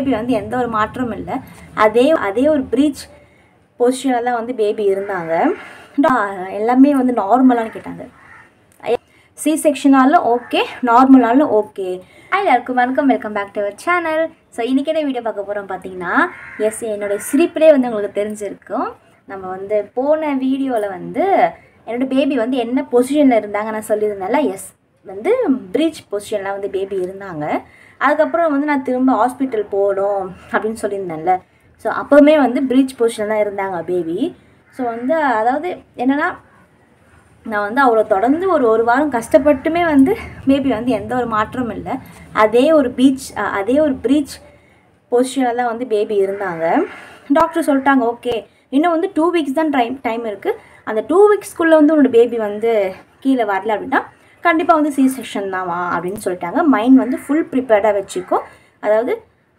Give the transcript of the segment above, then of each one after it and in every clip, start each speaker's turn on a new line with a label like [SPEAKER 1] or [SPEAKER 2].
[SPEAKER 1] baby வந்து எந்த ஒரு மாற்றமும் இல்லை அதே அதே ஒரு ப்ரீச் பொசிஷனில் தான் வந்து பேபி இருந்தாங்க எல்லாமே வந்து நார்மலான்னு கேட்டாங்க சி செக்ஷனாலும் ஓகே நார்மலாலும் ஓகே ஹாய் எல்லாருக்கும் வணக்கம் welcome back to our channel so இன்றைக்கி என்ன வீடியோ பார்க்க போகிறோம் பார்த்தீங்கன்னா எஸ் என்னோட சிரிப்பிலே வந்து உங்களுக்கு தெரிஞ்சிருக்கும் நம்ம வந்து போன வீடியோவில் வந்து என்னோட பேபி வந்து என்ன பொசிஷனில் இருந்தாங்க நான் சொல்லியிருந்தேன்ல எஸ் வந்து ப்ரீச் பொசிஷனில் வந்து பேபி இருந்தாங்க அதுக்கப்புறம் வந்து நான் திரும்ப ஹாஸ்பிட்டல் போகணும் அப்படின்னு சொல்லியிருந்தேன்ல ஸோ அப்போவுமே வந்து ப்ரீச் பொசிஷனில் தான் இருந்தாங்க பேபி ஸோ வந்து அதாவது என்னென்னா நான் வந்து அவ்வளோ தொடர்ந்து ஒரு ஒரு வாரம் கஷ்டப்பட்டுமே வந்து பேபி வந்து எந்த ஒரு மாற்றமும் இல்லை அதே ஒரு பீச் அதே ஒரு ப்ரீச் பொசிஷனில் தான் வந்து பேபி இருந்தாங்க டாக்டர் சொல்லிட்டாங்க ஓகே இன்னும் வந்து டூ வீக்ஸ் தான் டைம் டைம் இருக்குது அந்த டூ வீக்ஸ்க்குள்ளே வந்து உன்னோட பேபி வந்து கீழே வரல அப்படின்னா கண்டிப்பாக வந்து சி செக்ஷன் தான்வா அப்படின்னு சொல்லிட்டாங்க மைண்ட் வந்து ஃபுல் ப்ரிப்பேர்டாக வச்சுக்கோ அதாவது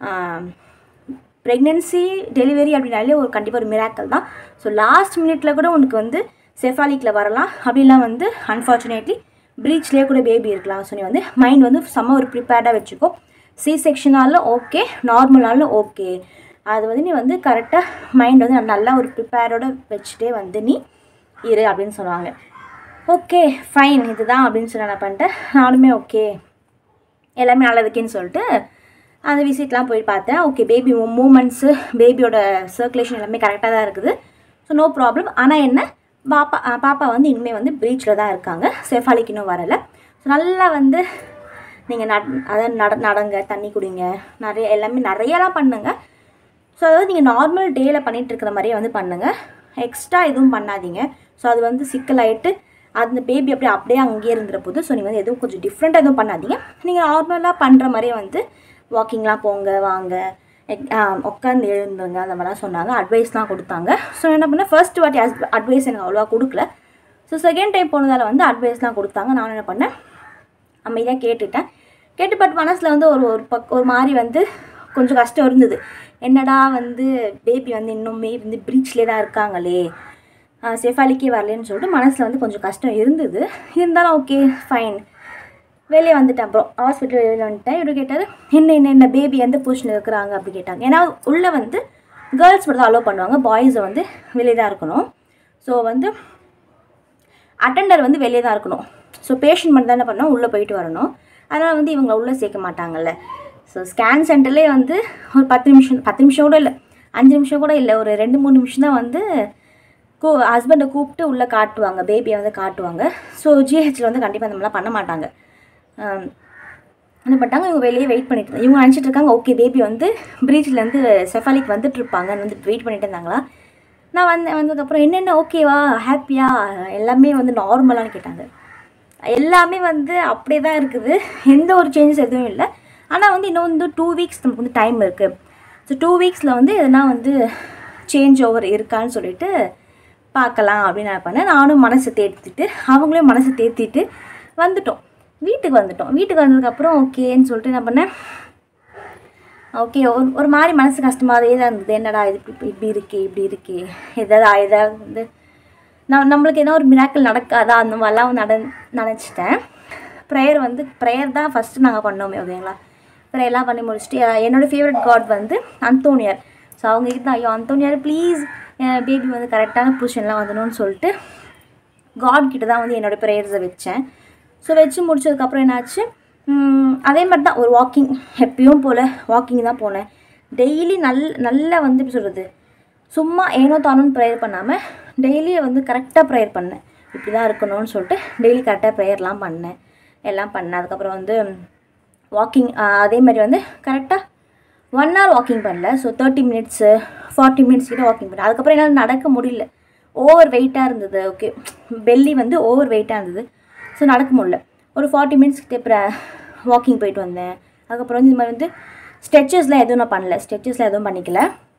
[SPEAKER 1] ப்ரெக்னென்சி டெலிவரி அப்படின்னாலே ஒரு கண்டிப்பாக ஒரு மிராக்கல் தான் ஸோ லாஸ்ட் மினிட்ல கூட உனக்கு வந்து செஃபாலிக்கில் வரலாம் அப்படிலாம் வந்து அன்ஃபார்ச்சுனேட்லி ப்ரீச்லேயே கூட பேபி இருக்கலாம் ஸோ நீ வந்து மைண்ட் வந்து செம்ம ஒரு ப்ரிப்பேர்டாக வச்சுக்கோ சி செக்ஷனாலும் ஓகே நார்மலாலும் ஓகே அது வந்து நீ வந்து கரெக்டாக மைண்ட் வந்து நல்லா ஒரு ப்ரிப்பேரோட வச்சுட்டே வந்து நீ இரு அப்படின்னு சொல்லுவாங்க ஓகே ஃபைன் இதுதான் அப்படின்னு சொல்லி நான் பண்ணிட்டேன் நானுமே ஓகே எல்லாமே நல்லதுக்கேன்னு சொல்லிட்டு அந்த விசிட்லாம் போய் பார்த்தேன் ஓகே பேபி மூமெண்ட்ஸு பேபியோட சர்க்குலேஷன் எல்லாமே கரெக்டாக தான் இருக்குது ஸோ நோ ப்ராப்ளம் ஆனால் என்ன பாப்பா பாப்பா வந்து இனிமேல் வந்து ப்ரீச்சில் தான் இருக்காங்க செஃபாலிக்கு இன்னும் வரலை ஸோ நல்லா வந்து நீங்கள் நட் அதாவது நட நடங்க தண்ணி குடிங்க நிறைய எல்லாமே நிறையலாம் பண்ணுங்க ஸோ அதாவது நீங்கள் நார்மல் டேயில் பண்ணிகிட்டு இருக்கிற மாதிரியே வந்து பண்ணுங்கள் எக்ஸ்ட்ரா எதுவும் பண்ணாதீங்க ஸோ அது வந்து சிக்கலாயிட்டு அந்த பேபி அப்படியே அப்படியே அங்கேயே இருந்துற போது ஸோ நீங்கள் வந்து எதுவும் கொஞ்சம் டிஃப்ரெண்ட்டாக எதுவும் பண்ணாதீங்க நீங்கள் நார்மலாக பண்ணுற மாதிரியே வந்து வாக்கிங்லாம் போங்க வாங்க உட்காந்து எழுந்துங்க அந்த மாதிரிலாம் சொன்னாங்க அட்வைஸ்லாம் கொடுத்தாங்க ஸோ என்ன பண்ணேன் ஃபர்ஸ்ட் வாட்டி அட்வைஸ் எனக்கு அவ்வளோவா கொடுக்கல ஸோ செகண்ட் டைம் போனதால் வந்து அட்வைஸ்லாம் கொடுத்தாங்க நான் என்ன பண்ணேன் அமைதியாக கேட்டுட்டேன் கேட்டு பட் மனசில் வந்து ஒரு ஒரு பக் ஒரு மாதிரி வந்து கொஞ்சம் கஷ்டம் இருந்தது என்னடா வந்து பேபி வந்து இன்னுமே வந்து ப்ரீச்லேயே தான் இருக்காங்களே செஃபாலிக்கே வரலன்னு சொல்லிட்டு மனசில் வந்து கொஞ்சம் கஷ்டம் இருந்தது இருந்தாலும் ஓகே ஃபைன் வெளியே வந்துட்டேன் அப்புறம் ஹாஸ்பிட்டல் வெளியில் வந்துட்டேன் இவர் கேட்டார் என்ன என்ன என்ன பேபி எந்த பொசிஷனில் இருக்கிறாங்க அப்படி கேட்டாங்க ஏன்னா உள்ளே வந்து கேர்ள்ஸ் மட்டும் தான் அலோவ் பண்ணுவாங்க பாய்ஸை வந்து வெளியே தான் இருக்கணும் ஸோ வந்து அட்டெண்டர் வந்து வெளியே தான் இருக்கணும் ஸோ பேஷண்ட் மட்டும் தானே பண்ணோம் உள்ளே போயிட்டு வரணும் அதனால் வந்து இவங்களை உள்ளே சேர்க்க மாட்டாங்கல்ல ஸோ ஸ்கேன் சென்டர்லேயே வந்து ஒரு பத்து நிமிஷம் பத்து நிமிஷம் கூட இல்லை அஞ்சு நிமிஷம் கூட இல்லை ஒரு ரெண்டு மூணு நிமிஷம் தான் வந்து கூ ஹஸ்பண்டை கூப்பிட்டு உள்ளே காட்டுவாங்க பேபியை வந்து காட்டுவாங்க ஸோ ஜிஹெச்சில் வந்து கண்டிப்பாக அந்த மாதிரிலாம் பண்ண மாட்டாங்க என்ன பண்ணிட்டாங்க இவங்க வெளியே வெயிட் பண்ணிட்டு இருந்தாங்க இவங்க நினச்சிட்டு இருக்காங்க ஓகே பேபி வந்து ப்ரீச்லேருந்து செஃபாலிக் வந்துட்டு இருப்பாங்க வந்து வெயிட் பண்ணிட்டு இருந்தாங்களா நான் வந்தேன் வந்ததுக்கப்புறம் என்னென்ன ஓகேவா ஹாப்பியா எல்லாமே வந்து நார்மலான்னு கேட்டாங்க எல்லாமே வந்து அப்படியே தான் இருக்குது எந்த ஒரு சேஞ்சஸ் எதுவும் இல்லை ஆனால் வந்து இன்னும் வந்து டூ வீக்ஸ் நமக்கு வந்து டைம் இருக்குது ஸோ டூ வீக்ஸில் வந்து எதனா வந்து சேஞ்ச் ஓவர் இருக்கான்னு சொல்லிட்டு பார்க்கலாம் அப்படின்னு நான் பண்ணேன் நானும் மனசை தேர்த்திட்டு அவங்களையும் மனசை தேர்த்திட்டு வந்துட்டோம் வீட்டுக்கு வந்துட்டோம் வீட்டுக்கு வந்ததுக்கப்புறம் ஓகேன்னு சொல்லிட்டு என்ன பண்ணேன் ஓகே ஒரு ஒரு மாதிரி மனசு கஷ்டமாகவே தான் இருந்தது என்னடா இது இப்படி இப்படி இருக்கே இப்படி இருக்கே எதாவது ஏதாவது வந்து நான் நம்மளுக்கு என்ன ஒரு மிராக்கள் நடக்காதா அந்த மாதிரிலாம் நட நினச்சிட்டேன் ப்ரேயர் வந்து ப்ரேயர் தான் ஃபஸ்ட்டு நாங்கள் பண்ணோமே ஓகேங்களா ப்ரேயர்லாம் பண்ணி முடிச்சுட்டு என்னோடய ஃபேவரட் காட் வந்து அந்தோனியார் ஸோ அவங்க கிட்ட ஐயோ அந்தோனியார் ப்ளீஸ் பேபி வந்து கரெக்டான பொசிஷன்லாம் வந்துடணும்னு சொல்லிட்டு காட் கிட்ட தான் வந்து என்னோடய ப்ரேயர்ஸை வச்சேன் ஸோ வச்சு முடிச்சதுக்கப்புறம் என்னாச்சு அதே மாதிரி தான் ஒரு வாக்கிங் எப்பயும் போல் வாக்கிங் தான் போனேன் டெய்லி நல் நல்லா வந்து எப்படி சொல்கிறது சும்மா ஏனோ தானோன்னு ப்ரேயர் பண்ணாமல் டெய்லி வந்து கரெக்டாக ப்ரேயர் பண்ணேன் இப்படி தான் இருக்கணும்னு சொல்லிட்டு டெய்லி கரெக்டாக ப்ரேயர்லாம் பண்ணேன் எல்லாம் பண்ணேன் அதுக்கப்புறம் வந்து வாக்கிங் அதே மாதிரி வந்து கரெக்டாக ஒன் ஹவர் வாக்கிங் பண்ணல so thirty minutes forty minutes கிட்ட வாக்கிங் பண்ணேன் அதுக்கப்புறம் என்னால் நடக்க முடியல ஓவர் வெயிட்டாக இருந்தது ஓகே பெல்லி வந்து ஓவர் வெயிட்டாக இருந்தது ஸோ நடக்க முடியல ஒரு ஃபார்ட்டி மினிட்ஸ் கிட்ட அப்புறம் வாக்கிங் போயிட்டு வந்தேன் அதுக்கப்புறம் வந்து இந்த மாதிரி வந்து ஸ்ட்ரெச்சஸ்லாம் எதுவும் நான் பண்ணல ஸ்ட்ரெச்சஸ்லாம் எதுவும் பண்ணிக்கல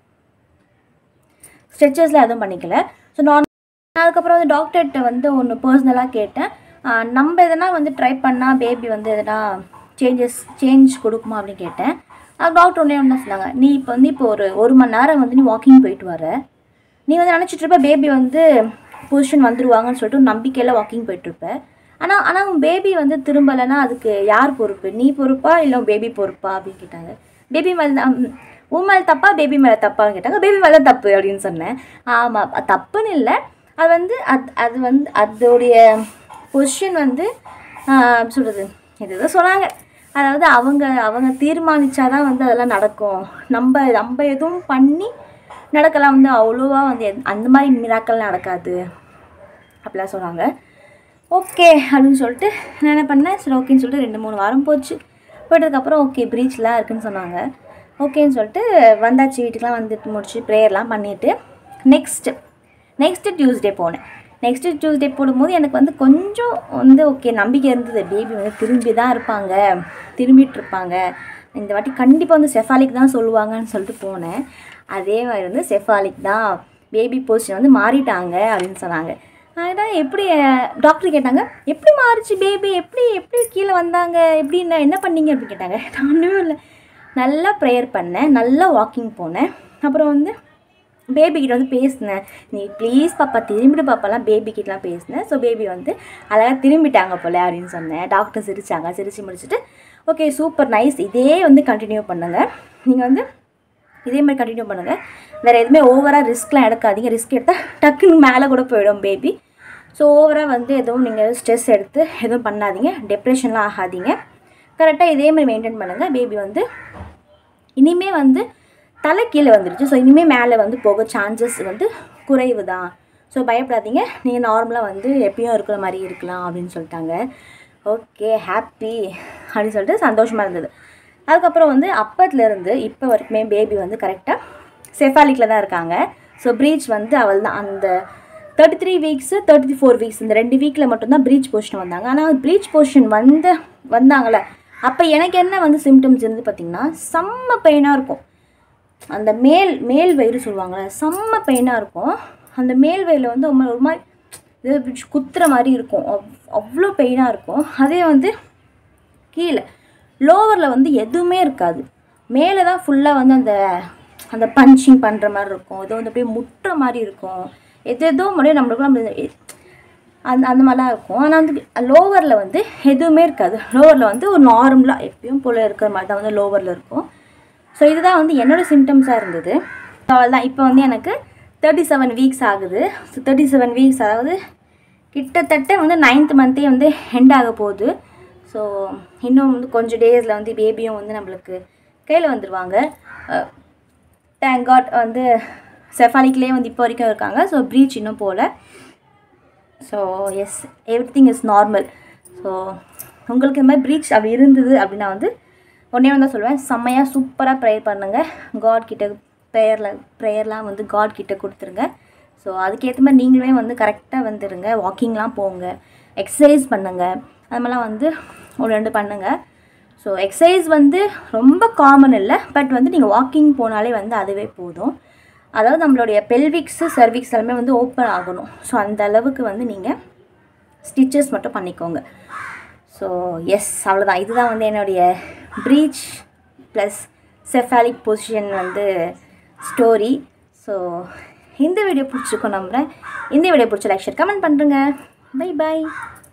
[SPEAKER 1] ஸ்ட்ரெச்சஸ்லாம் எதுவும் பண்ணிக்கல ஸோ நான் அதுக்கப்புறம் வந்து டாக்டர்கிட்ட வந்து ஒன்று பர்சனலாக கேட்டேன் நம்ம எதனா வந்து ட்ரை பண்ணால் பேபி வந்து எதனா சேஞ்சஸ் சேஞ்ச் கொடுக்குமா அப்படின்னு கேட்டேன் அது டாக்டர் ஒன்றே ஒன்று சொன்னாங்க நீ இப்போ வந்து இப்போ ஒரு ஒரு மணி நேரம் வந்து நீ வாக்கிங் போயிட்டு வர நீ வந்து நினச்சிட்டு இருப்ப பேபி வந்து பொசிஷன் வந்துருவாங்கன்னு சொல்லிட்டு ஒரு நம்பிக்கையில் வாக்கிங் போயிட்டுருப்ப ஆனால் ஆனால் உன் பேபி வந்து திரும்பலைன்னா அதுக்கு யார் பொறுப்பு நீ பொறுப்பா இல்லை உன் பேபி பொறுப்பா அப்படின்னு கேட்டாங்க பேபி வந்து உன் மேலே தப்பா பேபி மேலே தப்பான்னு கேட்டாங்க பேபி மேலே தப்பு அப்படின்னு சொன்னேன் ஆமாம் தப்புன்னு இல்லை அது வந்து அது அது வந்து அதோடைய பொசிஷன் வந்து சொல்கிறது இது சொன்னாங்க அதாவது அவங்க அவங்க தீர்மானிச்சாதான் வந்து அதெல்லாம் நடக்கும் நம்ம நம்ம எதுவும் பண்ணி நடக்கலாம் வந்து அவ்வளோவா வந்து எந்த- அந்த மாதிரி மிராக்கள் நடக்காது அப்படிலாம் சொன்னாங்க ஓகே அப்படின்னு சொல்லிட்டு நான் என்ன பண்ணேன் சரி ஓகேன்னு சொல்லிட்டு ரெண்டு மூணு வாரம் போச்சு போயிட்டதுக்கப்புறம் ஓகே ப்ரீச்லாம் இருக்குன்னு சொன்னாங்க ஓகேன்னு சொல்லிட்டு வந்தாச்சு வீட்டுக்குலாம் வந்துட்டு முடிச்சு ப்ரேயர்லாம் பண்ணிவிட்டு நெக்ஸ்ட்டு நெக்ஸ்ட்டு டியூஸ்டே போனேன் நெக்ஸ்ட்டு டியூஸ்டே போடும்போது எனக்கு வந்து கொஞ்சம் வந்து ஓகே நம்பிக்கை இருந்தது பேபி வந்து திரும்பி தான் இருப்பாங்க திரும்பிட்டு இருப்பாங்க இந்த வாட்டி கண்டிப்பாக வந்து செஃபாலிக் தான் சொல்லுவாங்கன்னு சொல்லிட்டு போனேன் அதே மாதிரி வந்து செஃபாலிக் தான் பேபி பொசிஷன் வந்து மாறிட்டாங்க அப்படின்னு சொன்னாங்க அதான் எப்படி டாக்டர் கேட்டாங்க எப்படி மாறுச்சு பேபி எப்படி எப்படி கீழே வந்தாங்க எப்படி என்ன என்ன பண்ணீங்க அப்படின்னு கேட்டாங்க நான் ஒன்றுமே இல்லை நல்லா ப்ரேயர் பண்ணேன் நல்லா வாக்கிங் போனேன் அப்புறம் வந்து பேபி கிட்ட வந்து பேசினேன் நீ ப்ளீஸ் பாப்பா திரும்பிடு பாப்பாலாம் பேபி கிட்டலாம் பேசினேன் ஸோ பேபி வந்து அழகாக திரும்பிட்டாங்க போல அப்படின்னு சொன்னேன் டாக்டர் சிரிச்சாங்க சிரிச்சு முடிச்சுட்டு ஓகே சூப்பர் நைஸ் இதே வந்து கண்டினியூ பண்ணுங்கள் நீங்கள் வந்து இதே மாதிரி கண்டினியூ பண்ணுங்கள் வேறு எதுவுமே ஓவராக ரிஸ்க்லாம் எடுக்காதீங்க ரிஸ்க் எடுத்தால் டக்குன்னு மேலே கூட போயிடும் பேபி ஸோ ஓவராக வந்து எதுவும் நீங்கள் ஸ்ட்ரெஸ் எடுத்து எதுவும் பண்ணாதீங்க டெப்ரெஷன்லாம் ஆகாதீங்க கரெக்டாக இதே மாதிரி மெயின்டைன் பண்ணுங்கள் பேபி வந்து இனிமே வந்து தலை கீழே வந்துருச்சு ஸோ இனிமேல் மேலே வந்து போக சான்சஸ் வந்து குறைவு தான் ஸோ பயப்படாதீங்க நீங்கள் நார்மலாக வந்து எப்பயும் இருக்கிற மாதிரி இருக்கலாம் அப்படின்னு சொல்லிட்டாங்க ஓகே ஹாப்பி அப்படின்னு சொல்லிட்டு சந்தோஷமாக இருந்தது அதுக்கப்புறம் வந்து அப்பத்துலேருந்து இப்போ வரைக்குமே பேபி வந்து கரெக்டாக செஃபாலிக்கில் தான் இருக்காங்க ஸோ ப்ரீச் வந்து அவள் தான் அந்த thirty three weeks thirty four weeks இந்த ரெண்டு வீக்கில் மட்டும்தான் ப்ரீச் பொசிஷன் வந்தாங்க ஆனால் ப்ரீச் பொசிஷன் வந்து வந்தாங்களே அப்போ எனக்கு என்ன வந்து சிம்டம்ஸ் இருந்து பார்த்தீங்கன்னா செம்ம பெயினாக இருக்கும் அந்த மேல் மேல் வயிறு சொல்லுவாங்கள்ல செம்ம பெயினாக இருக்கும் அந்த மேல் வயிறில் வந்து ஒரு மாதிரி ஒரு மாதிரி இது இப்படி குத்துற மாதிரி இருக்கும் அவ் அவ்வளோ பெயினாக இருக்கும் அதே வந்து கீழே லோவரில் வந்து எதுவுமே இருக்காது மேலே தான் ஃபுல்லாக வந்து அந்த அந்த பஞ்சிங் பண்ணுற மாதிரி இருக்கும் ஏதோ வந்து அப்படியே முட்டுற மாதிரி இருக்கும் எது எதோ முடியும் நம்மளுக்கு நம்ம அந்த அந்த மாதிரிலாம் இருக்கும் ஆனால் வந்து லோவரில் வந்து எதுவுமே இருக்காது லோவரில் வந்து ஒரு நார்மலாக எப்பயும் போல் இருக்கிற மாதிரி தான் வந்து லோவரில் இருக்கும் ஸோ இதுதான் வந்து என்னோடய சிம்டம்ஸாக இருந்தது அவ்வளோதான் இப்போ வந்து எனக்கு தேர்ட்டி செவன் வீக்ஸ் ஆகுது ஸோ தேர்ட்டி செவன் வீக்ஸ் அதாவது கிட்டத்தட்ட வந்து நைன்த் மந்த்தே வந்து எண்ட் ஆக போகுது ஸோ இன்னும் வந்து கொஞ்சம் டேஸில் வந்து பேபியும் வந்து நம்மளுக்கு கையில் வந்துடுவாங்க தேங்க் காட் வந்து செஃபாலிக்லேயே வந்து இப்போ வரைக்கும் இருக்காங்க ஸோ ப்ரீச் இன்னும் போகல so yes everything is normal so உங்களுக்கு இந்த மாதிரி ப்ரீச் அப்படி இருந்தது அப்படின்னா வந்து ஒன்றே வந்து சொல்லுவேன் செம்மையாக சூப்பராக ப்ரேயர் பண்ணுங்கள் காட் கிட்ட ப்ரேயரில் ப்ரேயர்லாம் வந்து காட் கிட்ட கொடுத்துருங்க ஸோ அதுக்கேற்ற மாதிரி நீங்களுமே வந்து கரெக்டாக வந்துடுங்க வாக்கிங்லாம் போங்க எக்ஸசைஸ் பண்ணுங்கள் அது மாதிரிலாம் வந்து ஒரு ரெண்டு பண்ணுங்கள் ஸோ எக்ஸசைஸ் வந்து ரொம்ப காமன் இல்லை பட் வந்து நீங்கள் வாக்கிங் போனாலே வந்து அதுவே போதும் அதாவது நம்மளுடைய பெல்விக்ஸு சர்விக்ஸ் எல்லாமே வந்து ஓப்பன் ஆகணும் ஸோ அந்த அளவுக்கு வந்து நீங்கள் ஸ்டிச்சஸ் மட்டும் பண்ணிக்கோங்க ஸோ எஸ் அவ்வளோதான் இதுதான் வந்து என்னுடைய ப்ரீச் ப்ளஸ் செஃபாலிக் பொசிஷன் வந்து ஸ்டோரி ஸோ இந்த வீடியோ பிடிச்சிருக்கோம் நம்புகிறேன் இந்த வீடியோ பிடிச்ச லைக் ஷேர் கமெண்ட் பண்ணுறேங்க பை பை